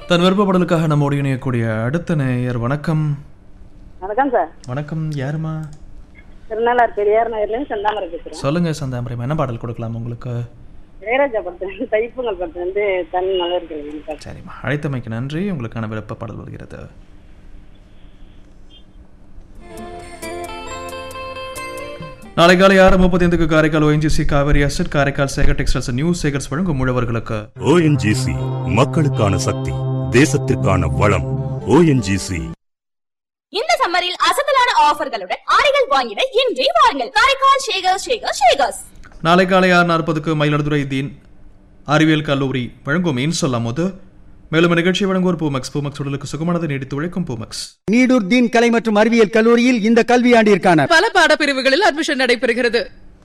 தன் விருப்பப்படலுக்காக நம்மோடு இணையக்கூடிய அடுத்த நேயர் வணக்கம் வணக்கம் சார் வணக்கம் யாருமா திருநள்ளார் பெரியார் நகர்லேருந்து செந்தாமரை பேசுகிறேன் சொல்லுங்க சந்தாமரம் என்ன பாடல் கொடுக்கலாம் உங்களுக்கு இளையராஜா படத்துல தைப்புங்கள் படத்துல வந்து தன் மலர்கள் சார் சரிம்மா அழைத்தமைக்கு நன்றி உங்களுக்கான விருப்ப பாடல் வருகிறது நாளை காலை ஆறு முப்பத்தைந்துக்கு Karaikal ONGC Kaveri asset Karaikal Sekar textiles new Sekars வழங்கும் முழவர்களுக்கு ஓஎன்ஜிசி மக்களுக்கான சக்தி தேசத்திற்கான வளம் ஓஎன்ஜிசி இந்த சம்மரில் அசத்தலான ஆஃபர்களுடன் ஆடைகள் வாங்கிட இன்றே வாருங்கள் காரைக்கால் ஷேகர் ஷேகர் ஷேகர்ஸ் நாளை காலை ஆறு நாற்பதுக்கு மயிலாடுதுறை தீன் அறிவியல் கல்லூரி வழங்கும் இன்சொல் அமுது மேலும் நிகழ்ச்சி வழங்குவோர் பூமக்ஸ் பூமக்ஸ் உடலுக்கு சுகமானது நீடித்து உழைக்கும் பூமக்ஸ் நீடூர் தீன் கலை மற்றும் அறிவியல் கல்லூரியில் இந்த கல்வியாண்டிற்கான பல பாடப்பிரிவுகளில் அட்மிஷன் நடைபெறுகிறது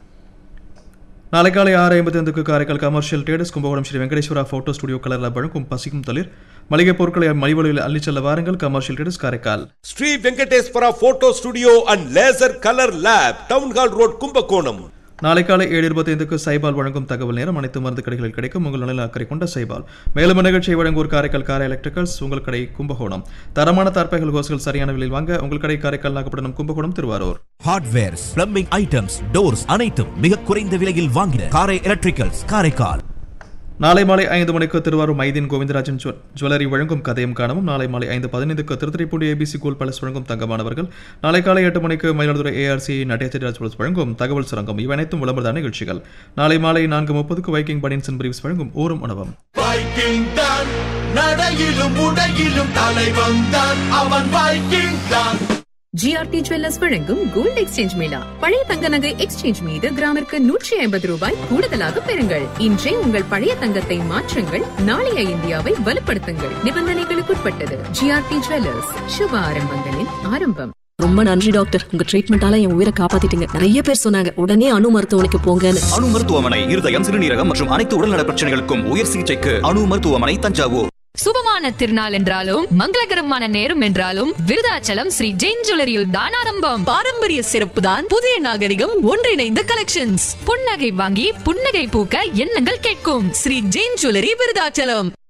நாளை காலை ஆறு ஐம்பத்தி ஐந்துக்கு Karaikal commercial traders Kumbakonam Sri Venkateswara photo studio கலரில் வழங்கும் பசிக்கும் தளிர் மளிகை பொருட்களை மலிவழியில் அள்ளிச் செல்ல வாருங்கள் commercial traders Karaikal Sri Venkateswara photo studio and laser colour lab town hall road Kumbakonam நாளை காலை ஏழு இருபத்தைந்துக்கு சைபால் வழங்கும் தகவல் நேரம் அனைத்து மருந்து கடைகளில் கிடைக்கும் உங்கள் நலில் அக்கறை கொண்ட சைபால் மேலும் நிகழ்ச்சியை வழங்குவோர் காரைக்கால் காரை எலக்ட்ரிக்கல்ஸ் உங்கள் கடை கும்பகோணம் தரமான தார்ப்பைகள் கோஸ்கள் சரியான விலையில் வாங்க உங்கள் கடை Karaikal Nagapattinam Kumbakonam Thiruvarur hardwares plumbing items doors அனைத்தும் மிக குறைந்த விலையில் வாங்கின காரை எலக்ட்ரிக்கல்ஸ் காரைக்கால் நாளை மாலை ஐந்து மணிக்கு திருவாரூர் மைதீன் கோவிந்தராஜன் ஜுவ- ஜுவல்லரி வழங்கும் கதையும் காணவும் நாளை மாலை ஐந்து பதினைந்துக்கு திருத்துறைப்பூண்டி ஏபிசி கோல் பேலஸ் வழங்கும் தங்கமானவர்கள் நாளை காலை எட்டு மணிக்கு மயிலாடுதுறை ஏஆர்சி நடேசராஜ் ஜுவல்ஸ் வழங்கும் தகவல் சுரங்கம் இவை அனைத்தும் விளம்பரதான நிகழ்ச்சிகள் நாளை மாலை நான்கு முப்பதுக்கு வைக்கிங் பனின்ஸ் அண்ட் பிரீவ்ஸ் வழங்கும் ஊரும் உணவும் வைக்கிங் தான் நடையிலும் உடையிலும் தலைவன் தான் அவன் வைக்கிங் தான் ஜிஆர்டி ஜுவல்லர்ஸ் வழங்கும் கோல்ட் எக்ஸ்சேஞ்ச் மேளா பழைய தங்க நகை எக்ஸ்சேஞ்ச் மீது கிராமிற்கு நூற்றி ஐம்பது ரூபாய் கூடுதலாக பெறுங்கள் இன்றே உங்கள் பழைய தங்கத்தை மாற்றுங்கள் நாளைய இந்தியாவை வலுப்படுத்துங்கள் நிபந்தனைகளுக்குட்பட்டது ஜிஆர்டி ஜுவல்லர்ஸ் சுப ஆரம்பங்களின் ஆரம்பம் ரொம்ப நன்றி டாக்டர் உங்க ட்ரீட்மெண்டால என் உயிரை காப்பாத்திட்டீங்க நிறைய பேர் சொன்னாங்க உடனே அணு மருத்துவமனைக்கு போங்கன்னு அணு மருத்துவமனை இருதயம் சிறுநீரகம் மற்றும் அனைத்து உடல்நல பிரச்சனைகளுக்கும் உயர் சிகிச்சைக்கு அணு மருத்துவமனை தஞ்சாவூர் சுபமான திருநாள் என்றாலும் மங்களகரமான நேரம் என்றாலும் விருதாச்சலம் ஸ்ரீ ஜெயின் ஜுவல்லரியில் தான் ஆரம்பம் பாரம்பரிய சிறப்பு தான் புதிய நாகரிகம் ஒன்றிணைந்த கலெக்ஷன்ஸ் புன்னகை வாங்கி புன்னகை பூக்க எண்ணங்கள் கேட்கும் ஸ்ரீ ஜெயின் ஜுவல்லரி விருதாச்சலம்